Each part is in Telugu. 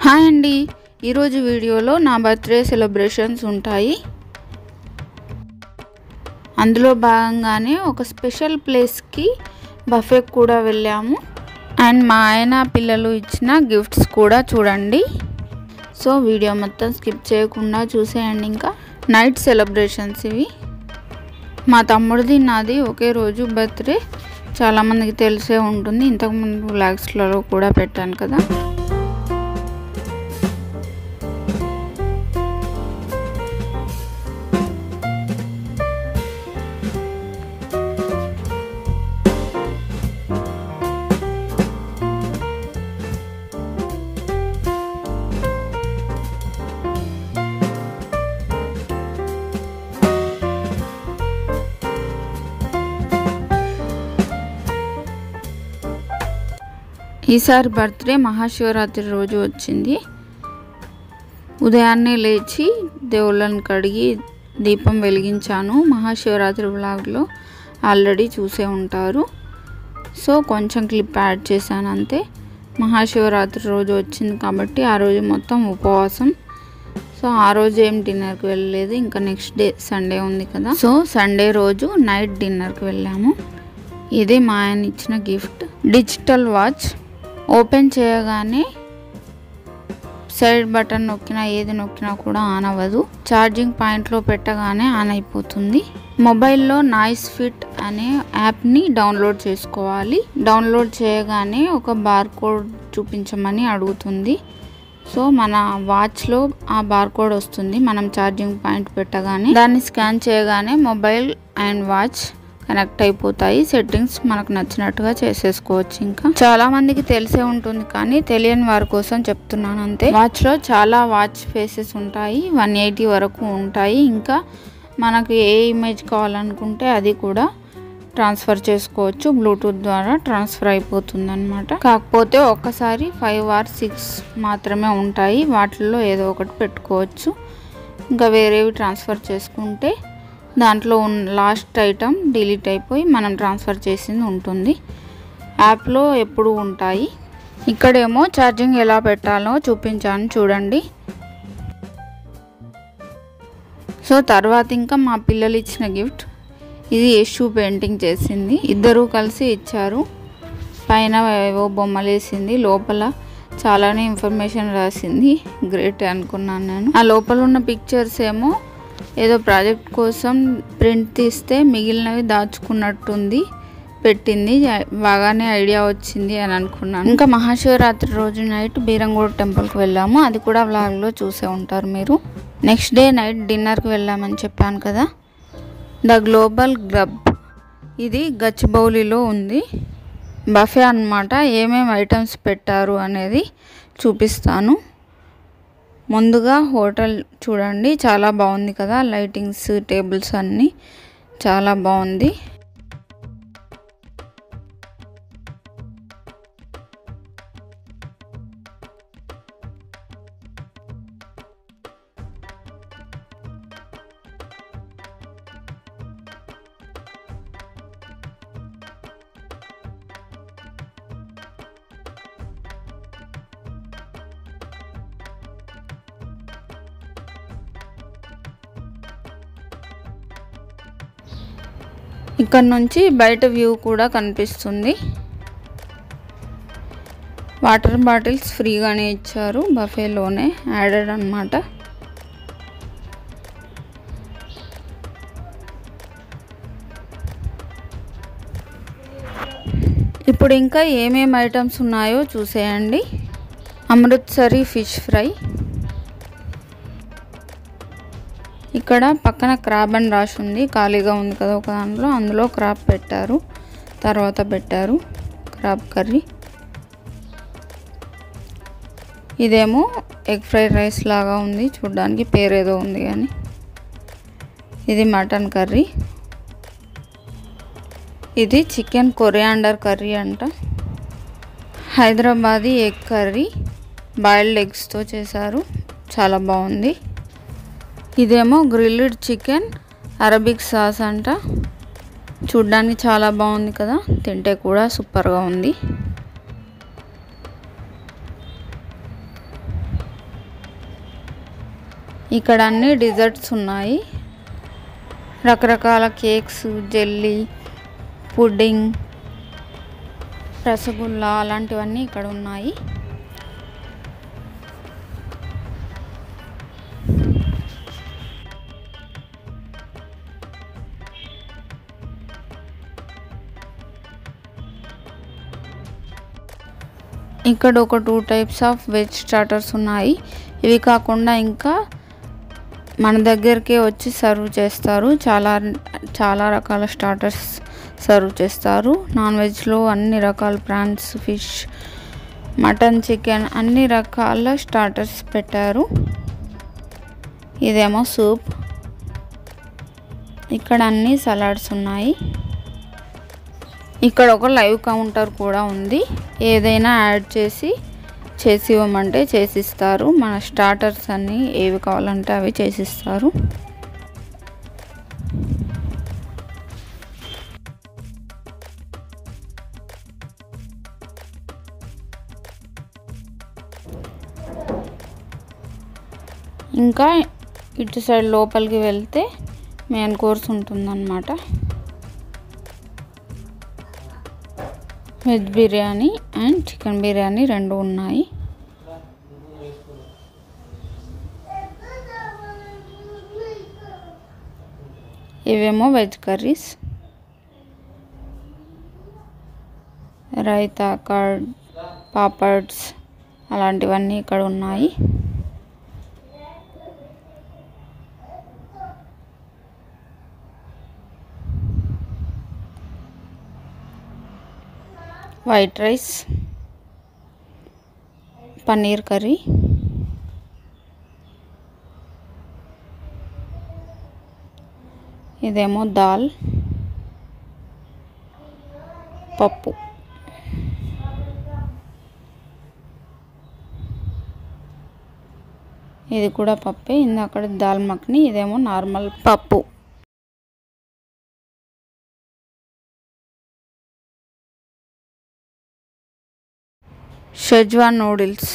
హాయ్ అండి ఈరోజు వీడియోలో నా బర్త్డే సెలబ్రేషన్స్ ఉంటాయి అందులో భాగంగానే ఒక స్పెషల్ ప్లేస్కి బఫే కూడా వెళ్ళాము అండ్ మా ఆయన పిల్లలు ఇచ్చిన గిఫ్ట్స్ కూడా చూడండి సో వీడియో మొత్తం స్కిప్ చేయకుండా చూసేయండి ఇంకా నైట్ సెలబ్రేషన్స్ ఇవి మా తమ్ముడిది నాది ఒకే రోజు బర్త్డే చాలామందికి తెలిసే ఉంటుంది ఇంతకుముందు వ్లాగ్స్లలో కూడా పెట్టాను కదా ఈసారి బర్త్డే మహాశివరాత్రి రోజు వచ్చింది ఉదయాన్నే లేచి దేవుళ్ళని కడిగి దీపం వెలిగించాను మహాశివరాత్రి వ్లాగ్లో ఆల్రెడీ చూసే ఉంటారు సో కొంచెం క్లిప్ యాడ్ చేశాను అంతే మహాశివరాత్రి రోజు వచ్చింది కాబట్టి ఆ రోజు మొత్తం ఉపవాసం సో ఆ రోజు ఏం డిన్నర్కి వెళ్ళలేదు ఇంకా నెక్స్ట్ డే సండే ఉంది కదా సో సండే రోజు నైట్ డిన్నర్కి వెళ్ళాము ఇదే మా ఆయన ఇచ్చిన గిఫ్ట్ డిజిటల్ వాచ్ ఓపెన్ చేయగానే సైడ్ బటన్ నొక్కినా ఏది నొక్కినా కూడా ఆన్ అవ్వదు ఛార్జింగ్ పాయింట్లో పెట్టగానే ఆన్ అయిపోతుంది మొబైల్లో నాయిస్ ఫిట్ అనే యాప్ని డౌన్లోడ్ చేసుకోవాలి డౌన్లోడ్ చేయగానే ఒక బార్ కోడ్ చూపించమని అడుగుతుంది సో మన వాచ్లో ఆ బార్ కోడ్ వస్తుంది మనం ఛార్జింగ్ పాయింట్ పెట్టగానే దాన్ని స్కాన్ చేయగానే మొబైల్ అండ్ వాచ్ కనెక్ట్ అయిపోతాయి సెట్టింగ్స్ మనకు నచ్చినట్టుగా చేసేసుకోవచ్చు ఇంకా చాలా మందికి తెలిసే ఉంటుంది కానీ తెలియని వారి కోసం చెప్తున్నాను అంతే వాచ్ లో చాలా వాచ్ ఫేసెస్ ఉంటాయి వన్ ఎయిటీ వరకు ఉంటాయి ఇంకా మనకు ఏ ఇమేజ్ కావాలనుకుంటే అది కూడా ట్రాన్స్ఫర్ చేసుకోవచ్చు బ్లూటూత్ ద్వారా ట్రాన్స్ఫర్ అయిపోతుంది అనమాట కాకపోతే ఒక్కసారి ఫైవ్ ఆర్ సిక్స్ మాత్రమే ఉంటాయి వాటిల్లో ఏదో ఒకటి పెట్టుకోవచ్చు ఇంకా వేరేవి ట్రాన్స్ఫర్ చేసుకుంటే దాంట్లో ఉన్న లాస్ట్ ఐటమ్ డిలీట్ అయిపోయి మనం ట్రాన్స్ఫర్ చేసింది ఉంటుంది యాప్లో ఎప్పుడు ఉంటాయి ఇక్కడేమో ఛార్జింగ్ ఎలా పెట్టాలో చూపించాను చూడండి సో తర్వాత ఇంకా మా పిల్లలు ఇచ్చిన గిఫ్ట్ ఇది యశు పెయింటింగ్ చేసింది ఇద్దరు కలిసి ఇచ్చారు పైన ఏవో బొమ్మలు వేసింది లోపల చాలానే ఇన్ఫర్మేషన్ రాసింది గ్రేట్ అనుకున్నాను నేను ఆ లోపల ఉన్న పిక్చర్స్ ఏమో ఏదో ప్రాజెక్ట్ కోసం ప్రింట్ తీస్తే మిగిలినవి దాచుకున్నట్టుంది పెట్టింది బాగానే ఐడియా వచ్చింది అని అనుకున్నాను ఇంకా మహాశివరాత్రి రోజు నైట్ బీరంగూడ టెంపుల్కి వెళ్ళాము అది కూడా వ్లాగ్లో చూసే ఉంటారు మీరు నెక్స్ట్ డే నైట్ డిన్నర్కి వెళ్ళామని చెప్పాను కదా ద గ్లోబల్ గ్లబ్ ఇది గచ్చిబౌలిలో ఉంది బఫే అనమాట ఏమేమి ఐటమ్స్ పెట్టారు అనేది చూపిస్తాను ముందుగా హోటల్ చూడండి చాలా బాగుంది కదా లైటింగ్స్ టేబుల్స్ అన్నీ చాలా బాగుంది ఇక్కడ నుంచి బయట వ్యూ కూడా కనిపిస్తుంది వాటర్ బాటిల్స్ ఫ్రీగానే ఇచ్చారు బఫేలోనే యాడెడ్ అనమాట ఇప్పుడు ఇంకా ఏమేమి ఐటమ్స్ ఉన్నాయో చూసేయండి అమృత్సరి ఫిష్ ఫ్రై ఇక్కడ పక్కన క్రాబ్ అని రాసి ఉంది ఖాళీగా ఉంది కదా ఒక దాంట్లో అందులో క్రాబ్ పెట్టారు తర్వాత పెట్టారు క్రాబ్ కర్రీ ఇదేమో ఎగ్ ఫ్రైడ్ రైస్ లాగా ఉంది చూడ్డానికి పేరేదో ఉంది కానీ ఇది మటన్ కర్రీ ఇది చికెన్ కొరియాండర్ కర్రీ అంట హైదరాబాదీ ఎగ్ కర్రీ బాయిల్డ్ ఎగ్స్తో చేశారు చాలా బాగుంది ఇదేమో గ్రిల్డ్ చికెన్ అరబిక్ సాస్ అంట చూడ్డానికి చాలా బాగుంది కదా తింటే కూడా సూపర్గా ఉంది ఇక్కడ అన్ని డిజర్ట్స్ ఉన్నాయి రకరకాల కేక్స్ జెల్లీ పుడ్డింగ్ రసగుల్లా అలాంటివన్నీ ఇక్కడ ఉన్నాయి ఇక్కడ ఒక two types of veg starters ఉన్నాయి ఇవి కాకుండా ఇంకా మన దగ్గరికి వచ్చి సర్వ్ చేస్తారు చాలా చాలా రకాల స్టార్టర్స్ సర్వ్ చేస్తారు నాన్ వెజ్లో అన్ని రకాల ప్రాన్స్ ఫిష్ మటన్ చికెన్ అన్ని రకాల స్టార్టర్స్ పెట్టారు ఇదేమో సూప్ ఇక్కడ అన్ని సలాడ్స్ ఉన్నాయి ఇక్కడ ఒక లైవ్ కౌంటర్ కూడా ఉంది ఏదైనా యాడ్ చేసి చేసి ఇవ్వమంటే చేసిస్తారు మన స్టార్టర్స్ అన్నీ ఏవి కావాలంటే అవి చేసిస్తారు ఇంకా ఇటు సైడ్ లోపలికి వెళ్తే మెయిన్ కోర్స్ ఉంటుందన్నమాట veg biryani and chicken biryani రెండు ఉన్నాయి ఇవేమో veg curries raita curd papads అలాంటివన్నీ ఇక్కడ ఉన్నాయి వైట్ రైస్ పన్నీర్ కర్రీ ఇదేమో దాల్ పప్పు ఇది కూడా పప్పే ఇందాక దాల్ మక్ని ఇదేమో నార్మల్ పప్పు Schezwan noodles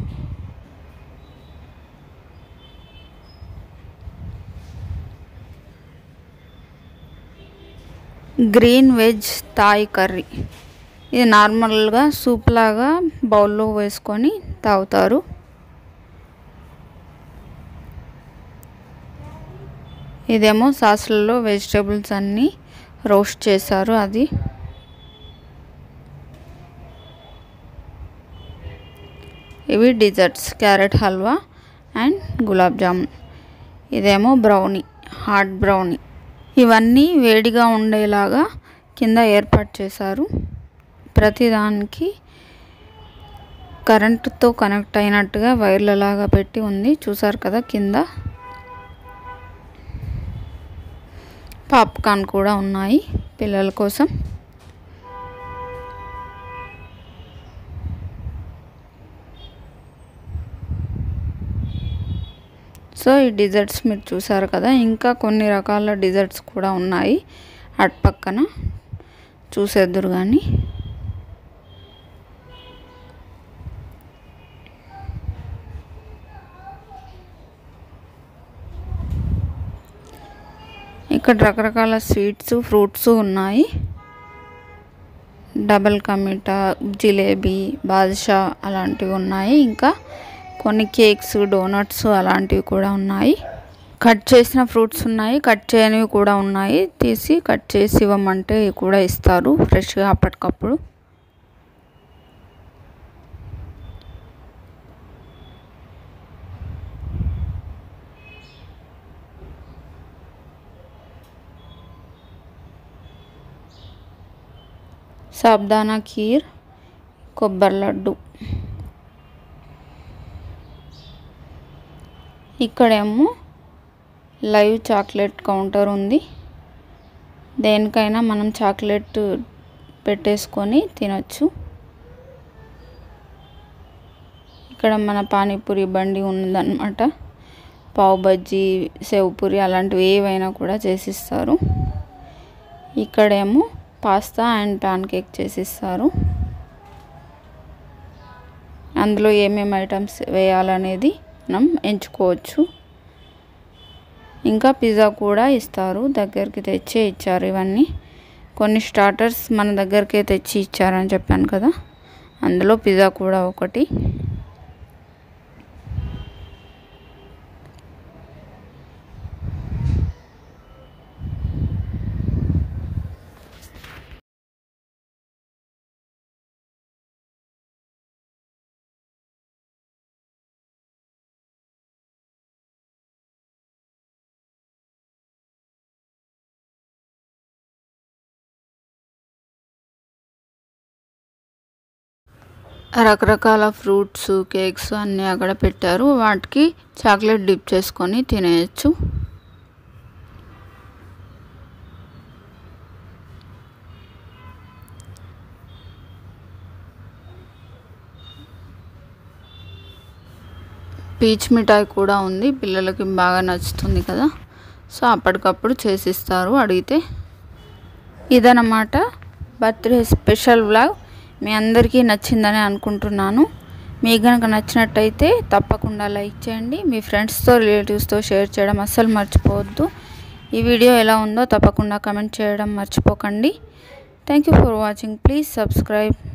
green veg Thai curry ఇది నార్మల్గా సూప్ లాగా బౌల్లో వేసుకొని తాగుతారు ఇదేమో సాసులలో వెజిటేబుల్స్ అన్నీ రోస్ట్ చేశారు అది ఇవి desserts carrot halwa and gulab jamun ఇదేమో బ్రౌనీ హాట్ బ్రౌనీ ఇవన్నీ వేడిగా ఉండేలాగా కింద ఏర్పాటు చేశారు ప్రతిదానికి కరెంటుతో కనెక్ట్ అయినట్టుగా వైర్లలాగా పెట్టి ఉంది చూసారు కదా కింద పాప్కార్న్ కూడా ఉన్నాయి పిల్లల కోసం సో ఈ డిజర్ట్స్ మీరు చూసారు కదా ఇంకా కొన్ని రకాల డిజర్ట్స్ కూడా ఉన్నాయి అటు పక్కన చూసేద్దురు కానీ ఇక్కడ రకరకాల స్వీట్స్ ఫ్రూట్స్ ఉన్నాయి డబల్ కమిటా జిలేబీ బాదుషా అలాంటివి ఉన్నాయి ఇంకా కొన్ని కేక్స్ డోనట్స్ అలాంటివి కూడా ఉన్నాయి కట్ చేసిన ఫ్రూట్స్ ఉన్నాయి కట్ చేయనివి కూడా ఉన్నాయి తీసి కట్ చేసి ఇవ్వమంటే కూడా ఇస్తారు ఫ్రెష్గా అప్పటికప్పుడు సాబ్దానా ఖీర్ కొబ్బరి లడ్డు ఇక్కడేమో లైవ్ చాక్లెట్ కౌంటర్ ఉంది దేనికైనా మనం చాక్లెట్ పెట్టేసుకొని తినొచ్చు ఇక్కడ మన పానీపూరి బండి ఉందన్నమాట పావు బజ్జీ సేవ్ పూరి అలాంటివి ఏవైనా కూడా చేసిస్తారు ఇక్కడేమో పాస్తా అండ్ పాన్ కేక్ చేసిస్తారు అందులో ఏమేమి ఐటమ్స్ వేయాలనేది మనం ఎంచుకోవచ్చు ఇంకా పిజ్జా కూడా ఇస్తారు దగ్గరికి తెచ్చే ఇచ్చారు ఇవన్నీ కొన్ని స్టార్టర్స్ మన దగ్గరికే తెచ్చి ఇచ్చారని చెప్పాను కదా అందులో పిజ్జా కూడా ఒకటి రకరకాల ఫ్రూట్స్ కేక్స్ అన్నీ అక్కడ పెట్టారు వాటికి చాక్లెట్ డిప్ చేసుకొని తినేయచ్చు పీచ్ మిఠాయి కూడా ఉంది పిల్లలకి బాగా నచ్చుతుంది కదా సో అప్పటికప్పుడు చేసిస్తారు అడిగితే ఇదన్నమాట బర్త్డే స్పెషల్ వ్లాగ్ మీ అందరికీ నచ్చిందని అనుకుంటున్నాను మీకు కనుక నచ్చినట్టయితే తప్పకుండా లైక్ చేయండి మీ ఫ్రెండ్స్తో రిలేటివ్స్తో షేర్ చేయడం అస్సలు మర్చిపోవద్దు ఈ వీడియో ఎలా ఉందో తప్పకుండా కమెంట్ చేయడం మర్చిపోకండి thank you for watching please subscribe